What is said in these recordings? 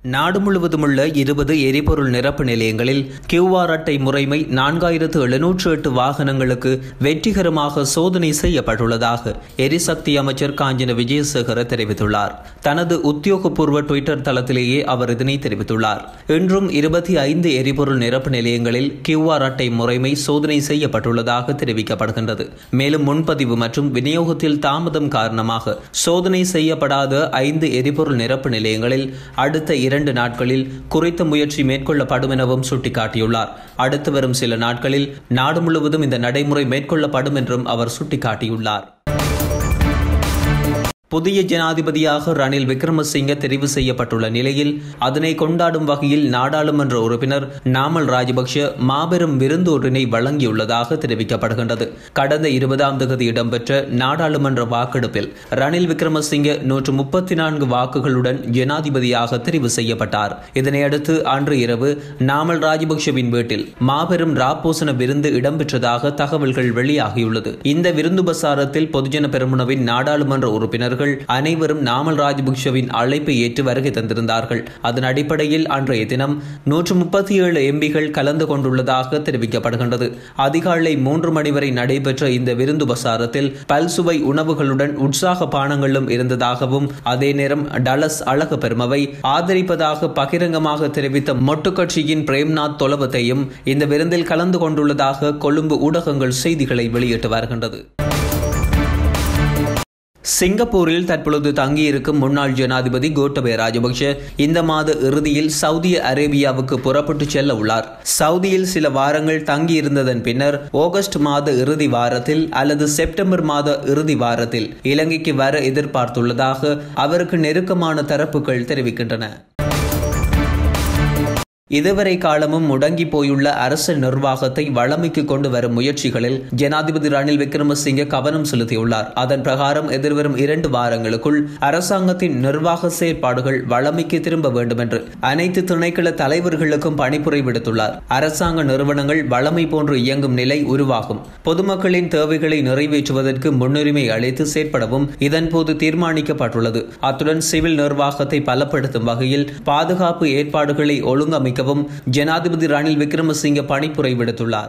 நாடு முழுவதுமுள்ள இருபது எரிபொருள் நிரப்பு நிலையங்களில் கியூஆர் அட்டை முறைமை நான்காயிரத்து எழுநூற்று எட்டு வாகனங்களுக்கு வெற்றிகரமாக சோதனை செய்யப்பட்டுள்ளதாக எரிசக்தி அமைச்சர் காஞ்சன விஜயசேகர தெரிவித்துள்ளார் தனது உத்தியோகபூர்வ டுவிட்டர் தளத்திலேயே அவர் இதனை தெரிவித்துள்ளார் இன்றும் இருபத்தி ஐந்து எரிபொருள் நிரப்பு நிலையங்களில் கியூஆர் அட்டை முறைமை சோதனை செய்யப்பட்டுள்ளதாக தெரிவிக்கப்படுகின்றது மேலும் முன்பதிவு மற்றும் விநியோகத்தில் தாமதம் காரணமாக சோதனை செய்யப்படாத ஐந்து எரிபொருள் நிரப்பு நிலையங்களில் அடுத்த இரண்டு நாட்களில் குறித்த முயற்சி மேற்கொள்ளப்படும் எனவும் சுட்டிக்காட்டியுள்ளார் அடுத்து வரும் சில நாட்களில் நாடு முழுவதும் இந்த நடைமுறை மேற்கொள்ளப்படும் என்றும் அவர் சுட்டிக்காட்டியுள்ளார் புதிய ஜனாதிபதியாக ரணில் விக்ரமசிங்க தெரிவு செய்யப்பட்டுள்ள நிலையில் அதனை கொண்டாடும் வகையில் நாடாளுமன்ற உறுப்பினர் நாமல் ராஜபக்ஷ மாபெரும் விருந்து ஒன்றினை வழங்கியுள்ளதாக தெரிவிக்கப்படுகின்றது கடந்த இருபதாம் தேதி இடம்பெற்ற நாடாளுமன்ற வாக்கெடுப்பில் ரணில் விக்ரமசிங்க நூற்று முப்பத்தி நான்கு வாக்குகளுடன் ஜனாதிபதியாக தெரிவு செய்யப்பட்டார் இதனையடுத்து அன்று இரவு நாமல் ராஜபக்ஷவின் வீட்டில் மாபெரும் ராப்போசன விருந்து இடம்பெற்றதாக தகவல்கள் வெளியாகியுள்ளது இந்த விருந்து பசாரத்தில் பொதுஜன பெருமுனவின் நாடாளுமன்ற உறுப்பினர்கள் அனைவரும் நாமல் ராஜபக்ஷவின் அழைப்பை ஏற்று வருகை தந்திருந்தார்கள் அதன் அடிப்படையில் அன்றைய தினம் நூற்று முப்பத்தி ஏழு எம்பிகள் கலந்து கொண்டுள்ளதாக தெரிவிக்கப்படுகின்றது அதிகாலை மூன்று மணி வரை நடைபெற்ற இந்த விருந்து பசாரத்தில் பல்சுவை உணவுகளுடன் உற்சாக பானங்களும் இருந்ததாகவும் அதே நேரம் டலஸ் அழகு பெருமவை ஆதரிப்பதாக பகிரங்கமாக தெரிவித்த மொட்டு கட்சியின் பிரேம்நாத் தொலவத்தையும் இந்த விருந்தில் கலந்து கொண்டுள்ளதாக கொழும்பு ஊடகங்கள் செய்திகளை வெளியிட்டு வருகின்றது சிங்கப்பூரில் தற்பொழுது தங்கியிருக்கும் முன்னாள் ஜனாதிபதி கோட்டபய ராஜபக்ஷ இந்த மாத இறுதியில் சவுதி அரேபியாவுக்கு புறப்பட்டு செல்ல உள்ளார் சவுதியில் சில வாரங்கள் தங்கியிருந்ததன் பின்னர் ஆகஸ்ட் மாத இறுதி வாரத்தில் அல்லது செப்டம்பர் மாத இறுதி வாரத்தில் இலங்கைக்கு வர எதிர்பார்த்துள்ளதாக அவருக்கு நெருக்கமான தரப்புகள் தெரிவிக்கின்றன இதுவரை காலமும் முடங்கி போயுள்ள அரசு நிர்வாகத்தை வளமைக்கு கொண்டு வரும் முயற்சிகளில் ஜனாதிபதி ரணில் விக்ரமசிங்கே கவனம் செலுத்தியுள்ளார் அதன் பிரகாரம் எதிர்வரும் இரண்டு வாரங்களுக்குள் அரசாங்கத்தின் நிர்வாக செயற்பாடுகள் வளமைக்கு திரும்ப வேண்டும் என்று அனைத்து திணைக்கள தலைவர்களுக்கும் பணிப்புரை விடுத்துள்ளார் அரசாங்க நிறுவனங்கள் வளமை போன்று இயங்கும் நிலை உருவாகும் பொதுமக்களின் தேவைகளை நிறைவேற்றுவதற்கு முன்னுரிமை அளித்து செயற்படவும் இதன்போது தீர்மானிக்கப்பட்டுள்ளது அத்துடன் சிவில் நிர்வாகத்தை பலப்படுத்தும் வகையில் பாதுகாப்பு ஏற்பாடுகளை ஒழுங்கமைக்க அமைக்கவும் ஜனாதிபதி ரணில் விக்ரமசிங்க பணிப்புரை விடுத்துள்ளார்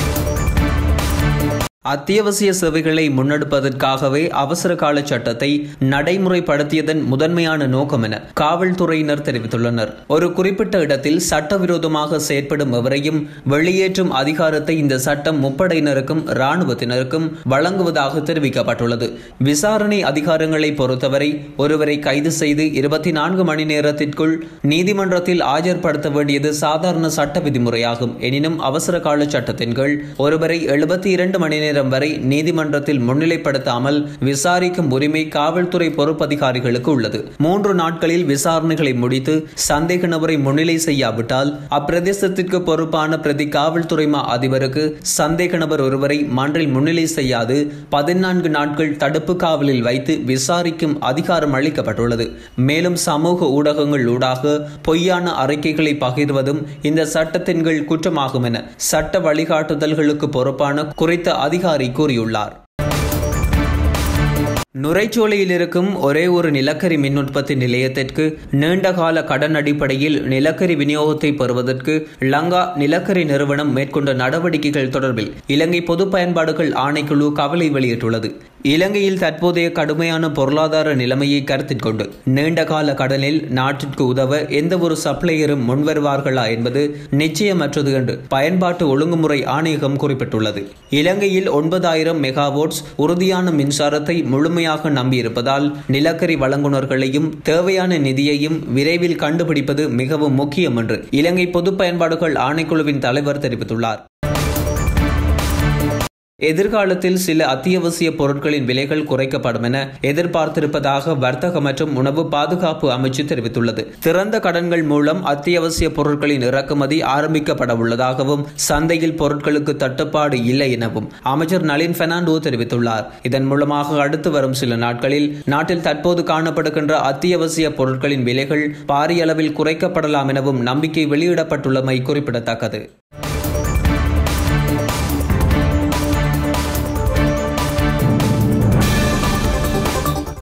அத்தியாவசிய சேவைகளை முன்னெடுப்பதற்காகவே அவசர கால சட்டத்தை நடைமுறைப்படுத்தியதன் முதன்மையான நோக்கம் என காவல்துறையினர் தெரிவித்துள்ளனர் ஒரு குறிப்பிட்ட இடத்தில் சட்டவிரோதமாக செயற்படும் எவரையும் வெளியேற்றும் அதிகாரத்தை இந்த சட்டம் முப்படையினருக்கும் இராணுவத்தினருக்கும் வழங்குவதாக தெரிவிக்கப்பட்டுள்ளது விசாரணை அதிகாரங்களை பொறுத்தவரை ஒருவரை கைது செய்து இருபத்தி நான்கு மணி நேரத்திற்குள் நீதிமன்றத்தில் ஆஜர்படுத்த வேண்டியது சாதாரண சட்ட விதிமுறையாகும் எனினும் அவசர கால சட்டத்தின் கீழ் ஒருவரை எழுபத்தி இரண்டு மணி நேரம் நேரம் வரை நீதிமன்றத்தில் முன்னிலைப்படுத்தாமல் விசாரிக்கும் உரிமை காவல்துறை பொறுப்பதிகாரிகளுக்கு உள்ளது மூன்று நாட்களில் விசாரணைகளை முடித்து சந்தேக நபரை முன்னிலை செய்யாவிட்டால் அப்பிரதேசத்திற்கு பொறுப்பான பிரதி காவல்துறை மா அதிபருக்கு சந்தேக நபர் ஒருவரை மன்றில் முன்னிலை செய்யாது பதினான்கு நாட்கள் தடுப்பு காவலில் வைத்து விசாரிக்கும் அதிகாரம் அளிக்கப்பட்டுள்ளது மேலும் சமூக ஊடகங்கள் ஊடாக பொய்யான அறிக்கைகளை பகிர்வதும் இந்த சட்டத்தின் கீழ் குற்றமாகும் என சட்ட வழிகாட்டுதல்களுக்கு பொறுப்பான குறித்த அதிகாரி அதிகாரி கூறியுள்ளார் நுரைச்சோலையில் இருக்கும் ஒரே ஒரு நிலக்கரி மின் உற்பத்தி நிலையத்திற்கு நீண்டகால கடன் அடிப்படையில் நிலக்கரி விநியோகத்தை பெறுவதற்கு லங்கா நிலக்கரி நிறுவனம் மேற்கொண்ட நடவடிக்கைகள் தொடர்பில் இலங்கை பொது பயன்பாடுகள் ஆணைக்குழு கவலை வெளியிட்டுள்ளது இலங்கையில் தற்போதைய கடுமையான பொருளாதார நிலைமையை கருத்தில் கொண்டு நீண்டகால கடனில் நாட்டிற்கு உதவ எந்த ஒரு சப்ளையரும் முன்வருவார்களா என்பது நிச்சயமற்றது என்று பயன்பாட்டு ஒழுங்குமுறை ஆணையகம் குறிப்பிட்டுள்ளது இலங்கையில் ஒன்பதாயிரம் மெகாவோட்ஸ் உறுதியான மின்சாரத்தை முழுமையாக நம்பியிருப்பதால் நிலக்கரி வழங்குநர்களையும் தேவையான நிதியையும் விரைவில் கண்டுபிடிப்பது மிகவும் முக்கியம் என்று இலங்கை பொது பயன்பாடுகள் ஆணைக்குழுவின் தலைவர் தெரிவித்துள்ளார் எதிர்காலத்தில் சில அத்தியாவசிய பொருட்களின் விலைகள் குறைக்கப்படும் என எதிர்பார்த்திருப்பதாக வர்த்தக மற்றும் உணவு பாதுகாப்பு அமைச்சு தெரிவித்துள்ளது திறந்த கடன்கள் மூலம் அத்தியாவசிய பொருட்களின் இறக்குமதி ஆரம்பிக்கப்பட உள்ளதாகவும் சந்தையில் பொருட்களுக்கு தட்டுப்பாடு இல்லை எனவும் அமைச்சர் நளின் பெர்னாண்டோ தெரிவித்துள்ளார் இதன் மூலமாக அடுத்து வரும் சில நாட்களில் நாட்டில் தற்போது காணப்படுகின்ற அத்தியாவசிய பொருட்களின் விலைகள் பாரிய அளவில் குறைக்கப்படலாம் எனவும் நம்பிக்கை வெளியிடப்பட்டுள்ளமை குறிப்பிடத்தக்கது